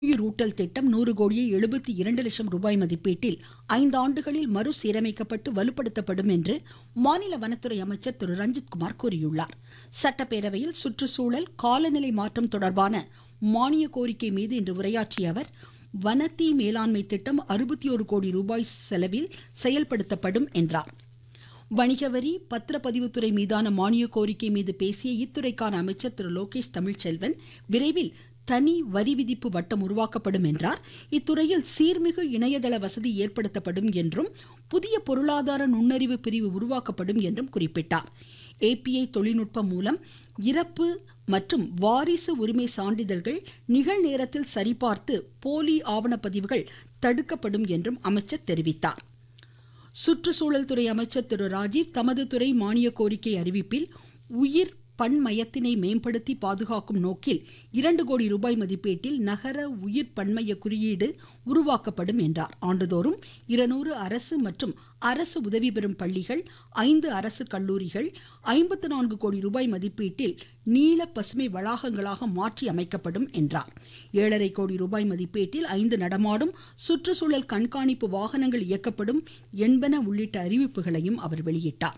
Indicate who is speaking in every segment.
Speaker 1: ரூட்டல் திட்டம் நூறு கோடியே எழுபத்தி இரண்டு லட்சம் ரூபாய் மதிப்பீட்டில் ஐந்து ஆண்டுகளில் மறுசீரமைக்கப்பட்டு வலுப்படுத்தப்படும் என்று மாநில வனத்துறை அமைச்சர் திரு ரஞ்சித்குமார் கூறியுள்ளார் சட்டப்பேரவையில் சுற்றுச்சூழல் காலநிலை மாற்றம் தொடர்பான மானிய கோரிக்கை மீது இன்று உரையாற்றிய அவர் வனத்தீ மேலாண்மை திட்டம் அறுபத்தி ஒரு கோடி ரூபாய் செலவில் செயல்படுத்தப்படும் என்றார் வணிக வரி பத்திரப்பதிவுத்துறை மீதான மானிய கோரிக்கை மீது பேசிய இத்துறைக்கான அமைச்சர் திரு லோகேஷ் தமிழ்ச்செல்வன் விரைவில் தனி வரி விதிப்பு வட்டம் உருவாக்கப்படும் என்றார் இத்துறையில் சீர்மிகு இணையதள வசதி ஏற்படுத்தப்படும் என்றும் புதிய பொருளாதார நுண்ணறிவு பிரிவு உருவாக்கப்படும் என்றும் குறிப்பிட்டார் ஏபிஐ தொழில்நுட்பம் மூலம் இறப்பு மற்றும் வாரிசு உரிமை சான்றிதழ்கள் நிகழ்நேரத்தில் சரிபார்த்து போலி ஆவணப்பதிவுகள் தடுக்கப்படும் என்றும் அமைச்சர் தெரிவித்தார் சுற்றுச்சூழல் துறை அமைச்சர் திரு ராஜீவ் தமது துறை மானிய கோரிக்கை அறிவிப்பில் உயிர் பன்மயத்தினை மேம்படுத்தி பாதுகாக்கும் நோக்கில் இரண்டு கோடி ரூபாய் மதிப்பீட்டில் நகர உயிர் பன்மய குறியீடு உருவாக்கப்படும் என்றார் ஆண்டுதோறும் இருநூறு அரசு மற்றும் அரசு உதவி பெறும் பள்ளிகள் ஐந்து அரசு கல்லூரிகள் ஐம்பத்து நான்கு கோடி ரூபாய் மதிப்பீட்டில் நீல பசுமை வளாகங்களாக மாற்றி அமைக்கப்படும் என்றார் ஏழரை கோடி ரூபாய் மதிப்பீட்டில் ஐந்து நடமாடும் சுற்றுச்சூழல் கண்காணிப்பு வாகனங்கள் இயக்கப்படும் என்பன உள்ளிட்ட அறிவிப்புகளையும் அவர் வெளியிட்டார்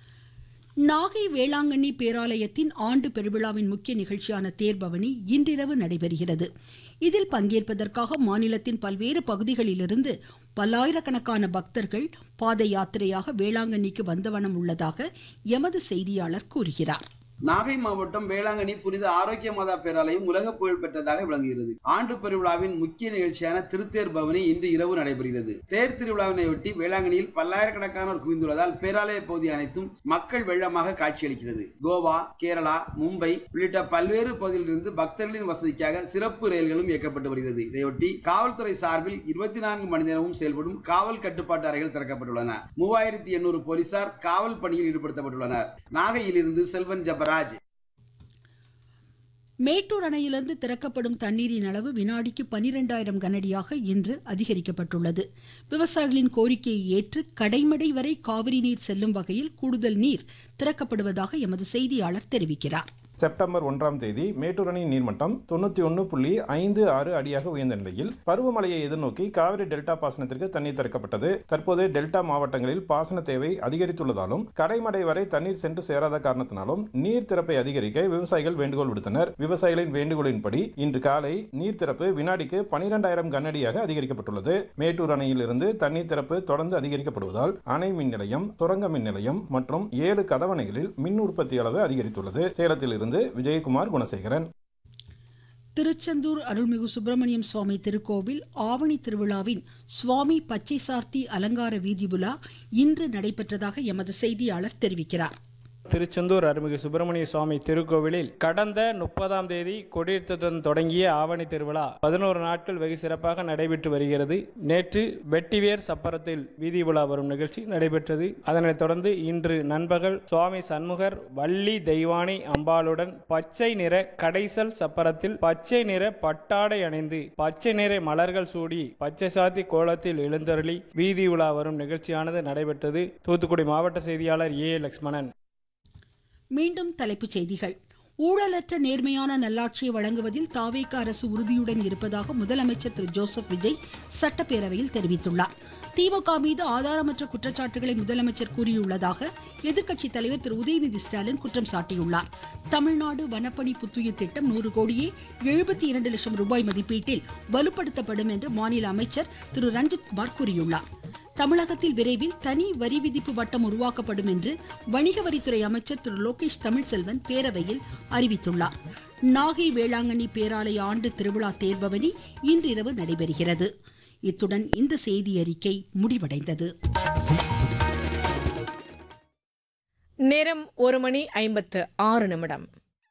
Speaker 1: நாகை வேளாங்கண்ணி பேராலயத்தின் ஆண்டு பெருவிழாவின் முக்கிய நிகழ்ச்சியான தேர்பவனி இன்றிரவு நடைபெறுகிறது இதில் பங்கேற்பதற்காக மாநிலத்தின் பல்வேறு பகுதிகளிலிருந்து பல்லாயிரக்கணக்கான பக்தர்கள் பாத யாத்திரையாக வேளாங்கண்ணிக்கு வந்தவனம் உள்ளதாக எமது செய்தியாளர் கூறுகிறார்
Speaker 2: நாகை மாவட்டம் வேளாங்கண்ணி புனித ஆரோக்கிய மாதா பேராலயம் உலக புகழ் பெற்றதாக விளங்குகிறது ஆண்டு பெருவிழாவின் முக்கிய நிகழ்ச்சியான திருத்தேர் பவனி இன்று இரவு நடைபெறுகிறது தேர் திருவிழாவினையொட்டி வேளாங்கண்ணியில் பல்லாயிரக்கணக்கானோர் குவிந்துள்ளதால் பேராலய பகுதி அனைத்தும் மக்கள் வெள்ளமாக காட்சியளிக்கிறது கோவா கேரளா மும்பை உள்ளிட்ட பல்வேறு பகுதிகளிலிருந்து பக்தர்களின் வசதிக்காக சிறப்பு ரயில்களும் இயக்கப்பட்டு வருகிறது இதையொட்டி காவல்துறை சார்பில் இருபத்தி நான்கு மணி நேரமும் செயல்படும் காவல் கட்டுப்பாட்டு அறைகள் திறக்கப்பட்டுள்ளன மூவாயிரத்தி எண்ணூறு போலீசார் காவல் பணியில் ஈடுபடுத்தப்பட்டுள்ளனர் நாகையிலிருந்து செல்வன் ஜபராஜ்
Speaker 1: மேட்டூர் அணையிலிருந்து திறக்கப்படும் தண்ணீரின் அளவு வினாடிக்கு பனிரெண்டாயிரம் கனடியாக இன்று அதிகரிக்கப்பட்டுள்ளது விவசாயிகளின் கோரிக்கையை ஏற்று கடைமடை வரை காவிரி நீர் செல்லும் வகையில் கூடுதல் நீர் திறக்கப்படுவதாக எமது செய்தியாளர் தெரிவிக்கிறார்
Speaker 3: செப்டம்பர் ஒன்றாம் தேதி மேட்டூர் அணை நீர்மட்டம் தொண்ணூத்தி ஒன்று புள்ளி ஐந்து ஆறு அடியாக உயர்ந்த நிலையில் பருவமழையை எதிர்நோக்கி காவிரி டெல்டா பாசனத்திற்கு தண்ணீர் திறக்கப்பட்டது தற்போது டெல்டா மாவட்டங்களில் பாசன தேவை அதிகரித்துள்ளதாலும் கடைமடை வரை தண்ணீர் சென்று சேராத காரணத்தினாலும் நீர் திறப்பை அதிகரிக்க விவசாயிகள் வேண்டுகோள் விடுத்தனர் விவசாயிகளின் வேண்டுகோளின்படி இன்று காலை நீர் திறப்பு வினாடிக்கு பனிரெண்டாயிரம் கனஅடியாக அதிகரிக்கப்பட்டுள்ளது மேட்டூர் அணையில் இருந்து தண்ணீர் திறப்பு தொடர்ந்து அதிகரிக்கப்படுவதால் அணை மின் நிலையம் சுரங்க மின் நிலையம் மற்றும் ஏழு கதவணைகளில் மின் உற்பத்தி அளவு அதிகரித்துள்ளது சேலத்தில் இருந்து விஜயகுமார் குணசேகரன்
Speaker 1: திருச்செந்தூர் அருள்மிகு சுப்பிரமணியம் சுவாமி திருக்கோவில் ஆவணி திருவிழாவின் சுவாமி பச்சை சார்த்தி அலங்கார வீதி உலா இன்று நடைபெற்றதாக எமது செய்தியாளர் தெரிவிக்கிறார்
Speaker 4: திருச்செந்தூர் அருள்மிகு சுப்பிரமணிய சுவாமி திருக்கோவிலில் கடந்த முப்பதாம் தேதி கொடியேற்றத்துடன் தொடங்கிய ஆவணி திருவிழா பதினோரு நாட்கள் வெகு சிறப்பாக நடைபெற்று வருகிறது நேற்று வெட்டிவேர் சப்பரத்தில் வீதி உலா வரும் நிகழ்ச்சி நடைபெற்றது அதனைத் தொடர்ந்து இன்று நண்பகல் சுவாமி சண்முகர் வள்ளி தெய்வானை அம்பாளுடன் பச்சை நிற கடைசல் சப்பரத்தில் பச்சை நிற பட்டாடை அணிந்து பச்சை நிற மலர்கள் சூடி பச்சை சாத்தி கோலத்தில் எழுந்தருளி வீதி உலா வரும் நிகழ்ச்சியானது நடைபெற்றது தூத்துக்குடி மாவட்ட செய்தியாளர் ஏ லக்ஷ்மணன்
Speaker 1: மீண்டும் தலைப்புச் செய்திகள் ஊழலற்ற நேர்மையான நல்லாட்சியை வழங்குவதில் தாவேக அரசு உறுதியுடன் இருப்பதாக முதலமைச்சர் திரு ஜோசப் விஜய் சட்டப்பேரவையில் தெரிவித்துள்ளார் திமுக மீது ஆதாரமற்ற குற்றச்சாட்டுகளை முதலமைச்சர் கூறியுள்ளதாக எதிர்க்கட்சித் தலைவர் திரு உதயநிதி ஸ்டாலின் குற்றம் சாட்டியுள்ளார் தமிழ்நாடு வனப்பணி புத்துயிர் திட்டம் நூறு கோடியே எழுபத்தி இரண்டு லட்சம் ரூபாய் மதிப்பீட்டில் வலுப்படுத்தப்படும் என்று மாநில அமைச்சர் திரு ரஞ்சித்குமார் கூறியுள்ளார் தமிழகத்தில் விரைவில் தனி வரி விதிப்பு வட்டம் உருவாக்கப்படும் என்று வணிக வரித்துறை அமைச்சர் திரு லோகேஷ் தமிழ்செல்வன் பேரவையில் அறிவித்துள்ளார் நாகை வேளாங்கண்ணி பேராலய ஆண்டு திருவிழா தேர்பவனி இன்றிரவு நடைபெறுகிறது இத்துடன் இந்த செய்தி அறிக்கை முடிவடைந்தது
Speaker 5: நேரம் ஒரு மணி ஐம்பத்து ஆறு நிமிடம்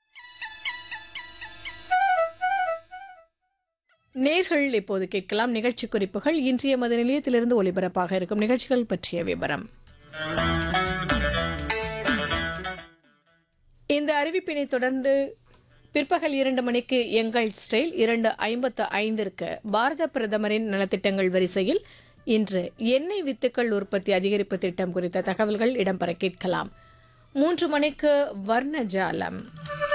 Speaker 5: நேர்கள் இப்போது கேட்கலாம் நிகழ்ச்சி குறிப்புகள் இன்றைய மத நிலையத்திலிருந்து ஒலிபரப்பாக இருக்கும் நிகழ்ச்சிகள் பற்றிய விவரம் இந்த அறிவிப்பினை தொடர்ந்து பிற்பகல் இரண்டு மணிக்கு எங்கள் ஸ்டைல் இரண்டு ஐம்பத்து ஐந்திற்கு பாரத பிரதமரின் நலத்திட்டங்கள் வரிசையில் இன்று எண்ணெய் வித்துக்கள் உற்பத்தி அதிகரிப்பு திட்டம் குறித்த தகவல்கள் இடம்பெற கேட்கலாம் மூன்று மணிக்கு வர்ணஜாலம்